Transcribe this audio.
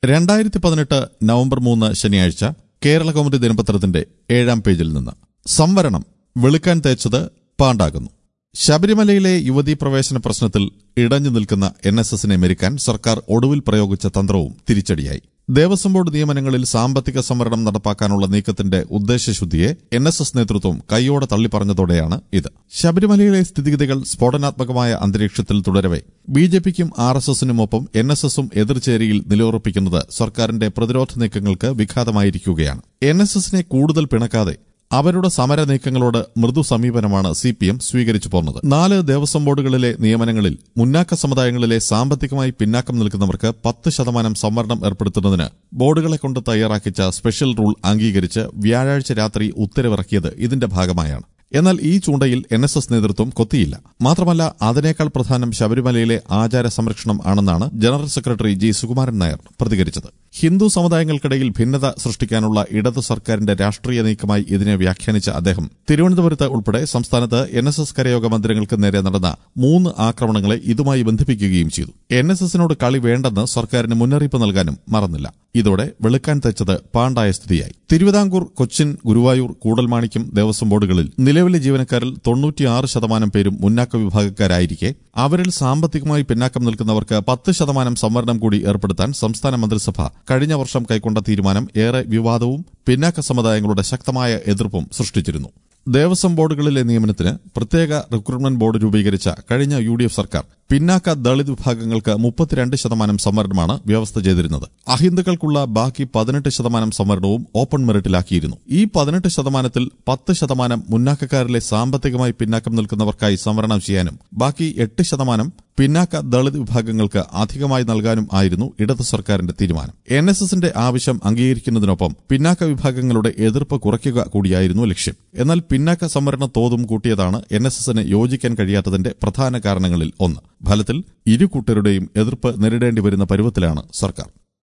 രണ്ടായിരത്തി പതിനെട്ട് നവംബർ മൂന്ന് ശനിയാഴ്ച കേരള കൗമുദി ദിനപത്രത്തിന്റെ ഏഴാം പേജിൽ നിന്ന് സംവരണം വെളുക്കാൻ തേച്ചത് പാണ്ടാകുന്നു ശബരിമലയിലെ യുവതീ പ്രവേശന പ്രശ്നത്തിൽ ഇടഞ്ഞു നിൽക്കുന്ന എൻ എസ് എസിനെ മെരുക്കാൻ സർക്കാർ ഒടുവിൽ പ്രയോഗിച്ച തന്ത്രവും തിരിച്ചടിയായി ദേവസ്വം ബോർഡ് നിയമനങ്ങളിൽ സാമ്പത്തിക സംവരണം നടപ്പാക്കാനുള്ള നീക്കത്തിന്റെ ഉദ്ദേശശുദ്ധിയെ എൻ എസ് എസ് നേതൃത്വം കൈയോടെ തള്ളിപ്പറഞ്ഞതോടെയാണ് ഇത് ശബരിമലയിലെ സ്ഥിതിഗതികൾ സ്ഫോടനാത്മകമായ അന്തരീക്ഷത്തിൽ തുടരവെ ബി ജെ പിക്കും ആർ എസ് എസിനുമൊപ്പം എൻ എസ് എസും എതിർചേരിയിൽ നിലയുറപ്പിക്കുന്നത് സർക്കാരിന്റെ പ്രതിരോധ നീക്കങ്ങൾക്ക് വിഘാതമായിരിക്കുകയാണ് എൻ എസ് എസിനെ കൂടുതൽ പിണക്കാതെ അവരുടെ സമര നീക്കങ്ങളോട് മൃദു സമീപനമാണ് സി പി എം സ്വീകരിച്ചു പോന്നത് നാല് ദേവസ്വം ബോർഡുകളിലെ നിയമനങ്ങളിൽ മുന്നാക്ക സമുദായങ്ങളിലെ സാമ്പത്തികമായി പിന്നാക്കം നിൽക്കുന്നവർക്ക് പത്ത് ശതമാനം സംവരണം ഏർപ്പെടുത്തുന്നതിന് ബോർഡുകളെ കൊണ്ട് തയ്യാറാക്കിച്ച സ്പെഷ്യൽ റൂൾ അംഗീകരിച്ച് വ്യാഴാഴ്ച രാത്രി ഉത്തരവിറക്കിയത് ഇതിന്റെ ഭാഗമായാണ് എന്നാൽ ഈ ചൂണ്ടയിൽ എൻ എസ് എസ് നേതൃത്വം കൊത്തിയില്ല മാത്രമല്ല അതിനേക്കാൾ പ്രധാനം ശബരിമലയിലെ ആചാര സംരക്ഷണം ആണെന്നാണ് general secretary G Sukumaran Nair പ്രതികരിച്ചത് ഹിന്ദു സമുദായങ്ങൾക്കിടയിൽ ഭിന്നത സൃഷ്ടിക്കാനുള്ള ഇടതു സർക്കാരിന്റെ രാഷ്ട്രീയ നീക്കമായി ഇതിനെ വ്യാഖ്യാനിച്ച അദ്ദേഹം തിരുവനന്തപുരത്ത് ഉൾപ്പെടെ സംസ്ഥാനത്ത് എൻ എസ് എസ് കരയോഗ മന്ദിരങ്ങൾക്ക് നേരെ നടന്ന മൂന്ന് ആക്രമണങ്ങളെ ഇതുമായി ബന്ധിപ്പിക്കുകയും ചെയ്തു എൻ എസ് എസിനോട് കളി വേണ്ടെന്ന് സർക്കാരിന് മുന്നറിയിപ്പ് നൽകാനും മറന്നില്ല ഇതോടെ വെളുക്കാൻ തെച്ചത് പാണ്ടായ സ്ഥിതിയായി തിരുവിതാംകൂർ കൊച്ചിൻ ഗുരുവായൂർ കൂടൽമാണിക്യം ദേവസ്വം ബോർഡുകളിൽ നിലവിലെ ജീവനക്കാരിൽ തൊണ്ണൂറ്റിയാറ് ശതമാനം പേരും മുന്നാക്ക വിഭാഗക്കാരായിരിക്കെ അവരിൽ സാമ്പത്തികമായി പിന്നാക്കം നിൽക്കുന്നവർക്ക് പത്ത് ശതമാനം സംവരണം കൂടി ഏർപ്പെടുത്താൻ സംസ്ഥാന മന്ത്രിസഭ കഴിഞ്ഞ വർഷം കൈക്കൊണ്ട തീരുമാനം ഏറെ വിവാദവും പിന്നാക്ക സമുദായങ്ങളുടെ ശക്തമായ എതിർപ്പും സൃഷ്ടിച്ചിരുന്നു ദേവസ്വം ബോർഡുകളിലെ നിയമനത്തിന് പ്രത്യേക റിക്രൂട്ട്മെന്റ് ബോർഡ് രൂപീകരിച്ച കഴിഞ്ഞ യു ഡി എഫ് സർക്കാർ പിന്നാക്ക ദളിത് വിഭാഗങ്ങൾക്ക് മുപ്പത്തിരണ്ട് ശതമാനം സംവരണമാണ് വ്യവസ്ഥ ചെയ്തിരുന്നത് അഹിന്ദുക്കൾക്കുള്ള ബാക്കി പതിനെട്ട് ശതമാനം സംവരണവും ഓപ്പൺ മെറിറ്റിലാക്കിയിരുന്നു ഈ പതിനെട്ട് ശതമാനത്തിൽ പത്ത് ശതമാനം മുന്നാക്കക്കാരിലെ സാമ്പത്തികമായി പിന്നാക്കം നിൽക്കുന്നവർക്കായി സംവരണം ചെയ്യാനും ബാക്കി എട്ട് ശതമാനം പിന്നാക്ക ദളിത് വിഭാഗങ്ങൾക്ക് അധികമായി നൽകാനും ആയിരുന്നു ഇടതു സർക്കാരിന്റെ തീരുമാനം എൻ എസ് എസിന്റെ ആവശ്യം അംഗീകരിക്കുന്നതിനൊപ്പം പിന്നാക്ക വിഭാഗങ്ങളുടെ എതിർപ്പ് കുറയ്ക്കുക കൂടിയായിരുന്നു ലക്ഷ്യം എന്നാൽ പിന്നാക്ക സംവരണ തോതും കൂട്ടിയതാണ് എൻ എസ് എസിന് യോജിക്കാൻ കഴിയാത്തതിന്റെ പ്രധാന കാരണങ്ങളിൽ ഒന്ന് ഫലത്തിൽ ഇരു കൂട്ടരുടെയും എതിർപ്പ് നേരിടേണ്ടി വരുന്ന പരുവത്തിലാണ് സർക്കാർ